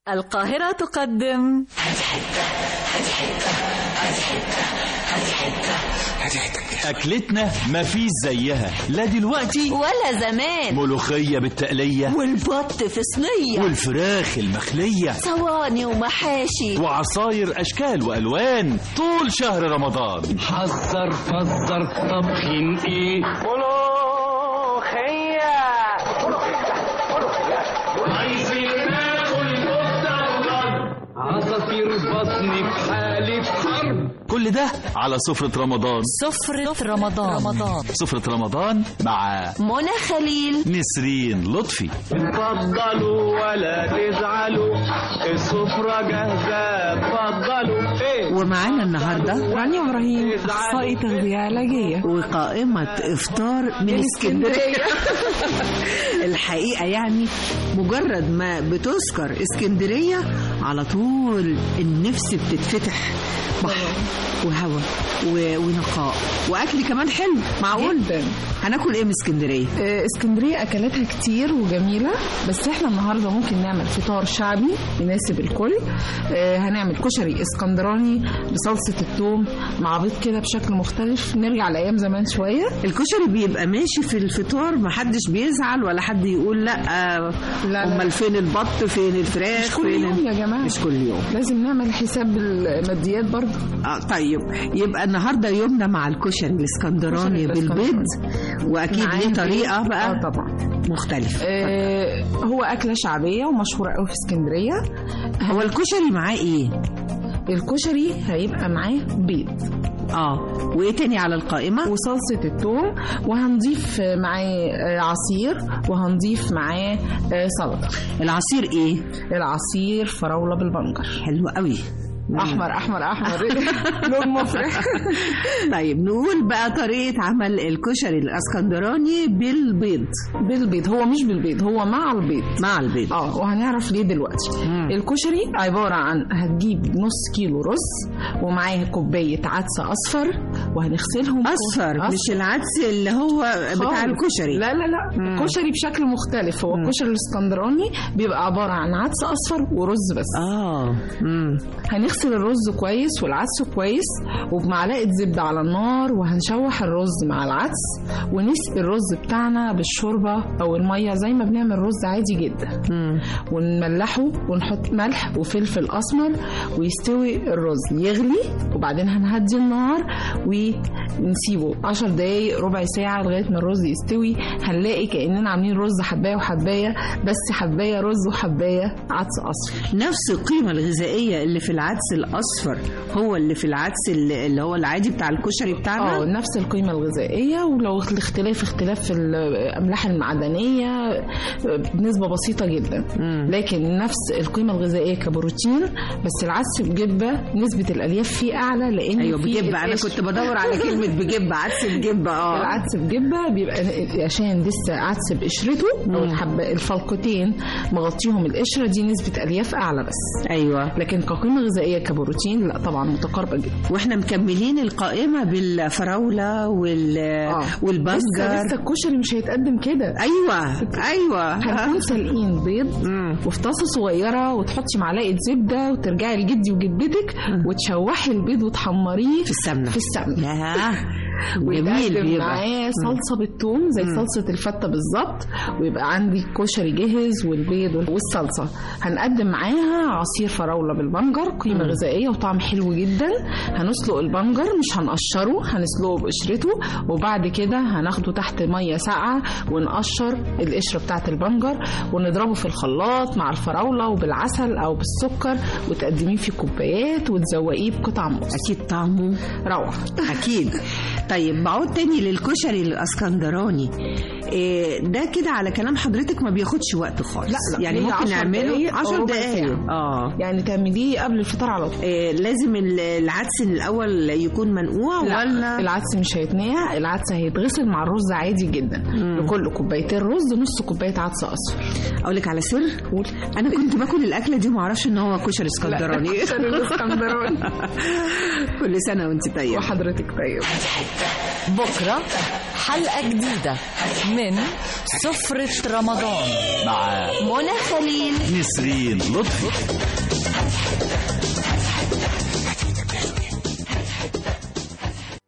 القاهرة تقدم أكلتنا مفيش زيها لا دلوقتي ولا زمان ملوخية بالتقلية والبط في صينية والفراخ المخلية صواني ومحاشي وعصاير أشكال وألوان طول شهر رمضان حذر فزر طبخين ايه عايزين ناكل كفتة وضرب عصافير بطني في حالة حرب كل ده على سفرة رمضان سفرة رمضان رمضان سفرة رمضان مع منى خليل نسرين لطفي اتفضلوا ولا تزعلوا السفرة جاهزة اتفضلوا ايه ومعانا النهارده رانيا ابراهيم اخصائي تغذيه علاجيه وقائمة إفطار من اسكندرية الحقيقة يعني مجرد ما بتذكر اسكندرية على طول النفس بتتفتح بحر وهواء و- ونقاء وأكل كمان حلو معقول جداً. هناكل إيه من اسكندرية؟ آه، اسكندريه اكلاتها كتير وجميله بس احنا النهارده ممكن نعمل فطار شعبي يناسب الكل آه، هنعمل كشري اسكندراني بصلصه الثوم مع بيض كده بشكل مختلف نرجع لايام زمان شويه الكشري بيبقى ماشي في الفطار محدش بيزعل ولا حد يقول لا لا، لا. امال فين البط فين الفراخ مش كل فين يوم يا جماعه مش كل يوم لازم نعمل حساب الماديات برضه اه طيب يبقى النهارده يومنا مع الكشري الاسكندراني الكشري الإسكندراني. بالبيض واكيد معاه ليه طريقه بيض. بقى اه طبعا مختلفه آه، هو اكله شعبيه ومشهوره قوي في اسكندريه هو الكشري معاه ايه الكشري هيبقى معاه بيض اه وايه تاني على القائمه وصلصة الثوم وهنضيف معاه آه، عصير وهنضيف معاه آه، سلطة العصير ايه العصير فراولة بالبنجر حلو قوي أحمر أحمر أحمر لون مفرح طيب نقول بقى طريقه عمل الكشري الاسكندراني بالبيض بالبيض هو مش بالبيض هو مع البيض مع البيض اه وهنعرف ليه دلوقتي مم. الكشري عبارة عن هتجيب نص كيلو رز ومعاه كوباية عدس أصفر وهنغسلهم اصفر مش العدس اللي هو بتاع خالص. الكشري لا لا لا مم. الكشري بشكل مختلف هو الكشري الاسكندراني بيبقى عبارة عن عدس أصفر ورز بس اه امم هنغسل الرز كويس والعدس كويس وبمعلقة زبدة على النار وهنشوح الرز مع العدس ونسقي الرز بتاعنا بالشوربة أو المية زي ما بنعمل رز عادي جدا امم ونملحه ونحط ملح وفلفل أسمر ويستوي الرز يغلي وبعدين هنهدي النار ونسيبه 10 دقايق ربع ساعة لغاية ما الرز يستوي هنلاقي كأننا عاملين رز حباية وحباية بس حباية رز وحباية عدس أصفر نفس القيمة الغذائية اللي في العدس الأصفر هو اللي في العدس اللي اللي هو العادي بتاع الكشري اه بتاعنا نفس القيمة الغذائية ولو الاختلاف اختلاف في الأملاح المعدنية بنسبة بسيطة جدا مم. لكن نفس القيمة الغذائية كبروتين بس العدس بجبة نسبة الألياف فيه أعلى لأن أيوة فيه بجبة أنا القشر. كنت بدور على كلمة بجبة عدس بجبة اه العدس بجبة بيبقى عشان لسه عدس بقشرته أو مم. الحب الفلقتين مغطيهم القشرة دي نسبة ألياف أعلى بس أيوة لكن كقيمة غذائية كبروتين لا طبعا متقاربة جدا واحنا مكملين القائمة بالفراولة وال آه. لسه والبنجر لسه الكشري مش هيتقدم كده أيوة أيوة هنكون سالقين بيض مم. وفي طاسه صغيره وتحطي معلقه زبده وترجعي لجدي وجدتك وتشوحي البيض وتحمريه في السمنة في السمنه يا جميل ويتقدم بيبقى معاه صلصه بالثوم زي صلصه الفته بالظبط ويبقى عندي الكشري جاهز والبيض والصلصه هنقدم معاها عصير فراوله بالبنجر قيمه غذائيه وطعم حلو جدا هنسلق البنجر مش هنقشره هنسلقه بقشرته وبعد كده هناخده تحت ميه ساقعه ونقشر القشره بتاعه البنجر ونضربه في الخلاط مع الفراوله وبالعسل او بالسكر وتقدميه في كوبايات وتزوقيه بقطع موز أكيد طعمه روعه أكيد طيب بعود تاني للكشري الاسكندراني إيه ده كده على كلام حضرتك ما بياخدش وقت خالص لا، لا، يعني هي ممكن عشر نعمله دقايق أو 10 ربع دقايق ساعة. اه يعني تعمليه قبل الفطار على طول إيه لازم ال- العدس الاول يكون منقوع لا ولا العدس مش هيتنقع العدس هيتغسل مع الرز عادي جدا لكل كوبايتين رز نص كوبايه عدس اصفر اقول لك على سر انا كنت باكل الاكله دي وما اعرفش ان هو كشري اسكندراني كشري الاسكندراني كل سنه وانت طيبه وحضرتك طيب بكرة حلقة جديدة من سفرة رمضان مع منى خليل نسرين لطفي